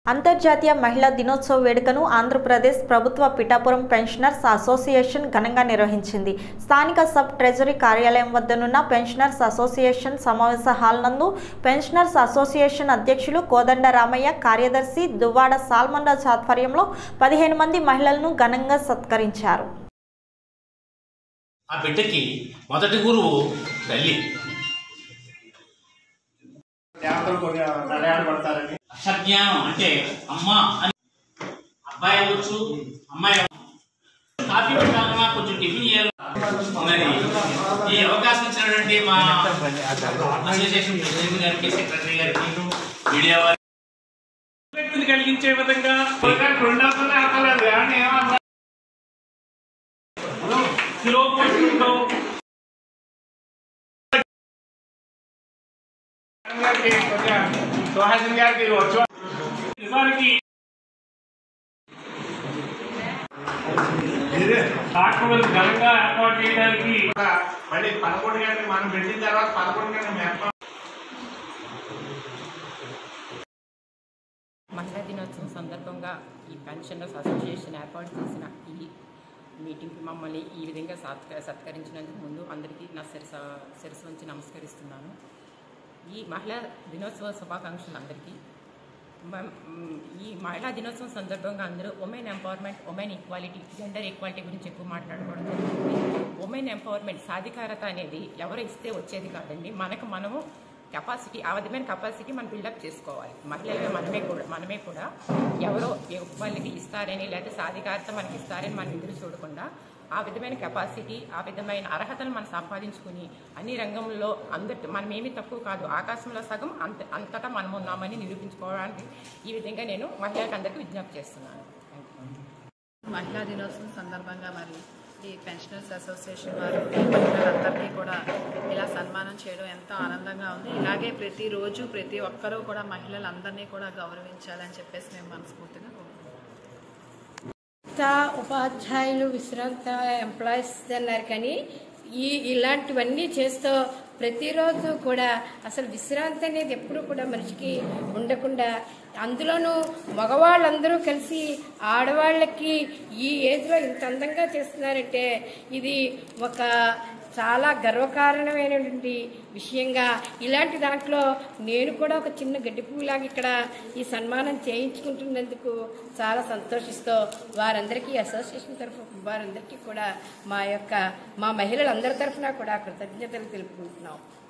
అంతర్జాతీయ మహిళా దినోత్సవ వేడుకను ఆంధ్రప్రదేశ్ ప్రభుత్వ పిఠాపురం పెన్షనర్స్ అసోసియేషన్ ఘనంగా నిర్వహించింది స్థానిక సబ్ ట్రెజరీ కార్యాలయం వద్దనున్న పెన్షనర్స్ అసోసియేషన్ సమావేశ హాల్ నందు పెన్షనర్స్ అసోసియేషన్ అధ్యక్షులు కోదండ రామయ్య కార్యదర్శి దువ్వాడ సాల్మన్ రాజ్ ఆధ్వర్యంలో పదిహేను మంది మహిళలను ఘనంగా సత్కరించారు ఆ బిడ్డకి మొదటి గురువు తల్లి దేవతలు కొన్ని తలయాడు పడతారని అక్షజ్ఞానం అంటే అమ్మ అని అబ్బాయి అవ్వచ్చు అమ్మాయి అవ్వచ్చు. కాఫీ పెట్టాలన్నా కొంచెం టిఫిన్ చేయాలి ఉన్నది ఈ అవకాశం ఇచ్చినటువంటి మా అసోసియేషన్ ప్రెసిడెంట్ గారికి సెక్రటరీ గారికి మీడియా వారికి వ్యక్తిని కలిగించే విధంగా రెండవది అక్కర్లేదు ఏమండి ఏమన్నా శిరోపోషణతో గారికి కొంచెం సుహాసిని గారికి వచ్చి నిజానికి డాక్టర్లు ఘనంగా ఏర్పాటు చేయడానికి మళ్ళీ పదకొండు గంటలకు మనం పెట్టిన తర్వాత పదకొండు గంటలకు మేము మహిళా దినోత్సవం సందర్భంగా ఈ పెన్షనర్స్ అసోసియేషన్ ఏర్పాటు చేసిన ఈ మీటింగ్కి మమ్మల్ని ఈ విధంగా సత్క సత్కరించినందుకు ముందు అందరికీ నా శిరస శిరస్సు వంచి నమస్కరిస్తున్నాను ఈ మహిళా దినోత్సవ శుభాకాంక్షలు అందరికీ మ- మ్, ఈ మహిళా దినోత్సవం సందర్భంగా అందరూ women empowerment women equality gender equality గురించి ఎక్కువ మాట్లాడుకోవడం జరుగుతుంది ఉమెన్ ఎంపవర్మెంట్ సాధికారత అనేది ఎవరు ఇస్తే వచ్చేది కాదండి మనకు మనము కెపాసిటీ ఆ విధమైన కెపాసిటీ మనం బిల్డప్ చేసుకోవాలి మహిళలుగా మనమే కూడా మనమే కూడా ఎవరో వాళ్ళకి ఇస్తారని లేకపోతే సాధికారత మనకి ఇస్తారని మనం ఎదురు చూడకుండా ఆ విధమైన కెపాసిటీ ఆ విధమైన అర్హతను మనం సంపాదించుకుని అన్ని రంగంలో అందరి మనం ఏమీ తక్కువ కాదు ఆకాశంలో సగం అంత అంతటా మనం ఉన్నామని నిరూపించుకోవడానికి ఈ విధంగా నేను మహిళలకు అందరికీ విజ్ఞప్తి చేస్తున్నాను థ్యాంక్ యూ మహిళా దినోత్సవం సందర్భంగా మరి ఈ పెన్షనర్స్ అసోసియేషన్ వారు ఈ మహిళలందరికీ కూడా ఇలా సన్మానం చేయడం ఎంతో ఆనందంగా ఉంది ఇలాగే ప్రతిరోజు ప్రతి ఒక్కరూ కూడా మహిళలందరినీ కూడా గౌరవించాలని చెప్పేసి మేము మనస్ఫూర్తిగా కోరుకుంటున్నాం విశ్రాంత ఉపాధ్యాయులు విశ్రాంత ఎంప్లాయీస్ అన్నారు కానీ ఈ ఇలాంటివన్నీ చేస్తూ ప్రతిరోజు కూడా అసలు విశ్రాంతి అనేది ఎప్పుడు కూడా మనిషికి ఉండకుండా అందులోనూ మగవాళ్ళందరూ కలిసి ఆడవాళ్ళకి ఈ ఏజ్లో ఇంత అందంగా చేస్తున్నారంటే ఇది ఒక చాలా గర్వకారణమైనటువంటి విషయంగా ఇలాంటి దాంట్లో నేను కూడా ఒక చిన్న గడ్డి పువ్వులాగా ఇక్కడ ఈ సన్మానం చేయించుకుంటున్నందుకు చాలా సంతోషిస్తూ వారందరికీ అసోసియేషన్ తరఫు వారందరికీ కూడా మా యొక్క మా మహిళలందరి తరఫున కూడా కృతజ్ఞతలు తెలుపుకుంటున్నాం